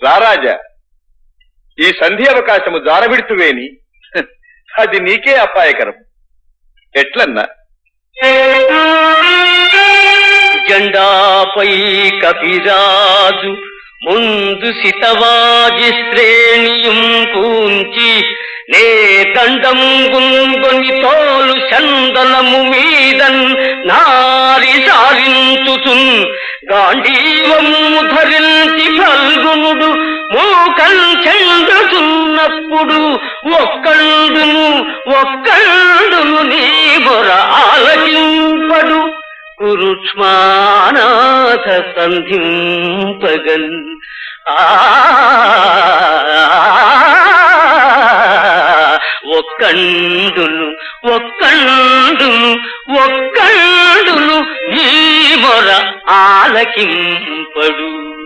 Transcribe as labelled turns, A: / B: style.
A: రారాజా ఈ సంధి అవకాశము జారవిడుతువేని హ, అది నీకే అపాయకరం ఎట్లన్నా
B: జెండాపై కపిరాజు ముందు సితవాజి శ్రేణియం పూంచి నే దండం గుంగొని తోలు చందనము మీదన్ నారి సారించుచున్ గాంధీవము ధరించి ఫల్గునుడు మూకం చెందుతున్నప్పుడు ఒక్కండును ఒక్కండును నీ బొర ఆలకింపడు కురుక్ష్మానాథ సంధింపగన్ ఆ ఒక్కండును ఒక్కండును ఒక్కండును ఈ మొర ఆలకింపడు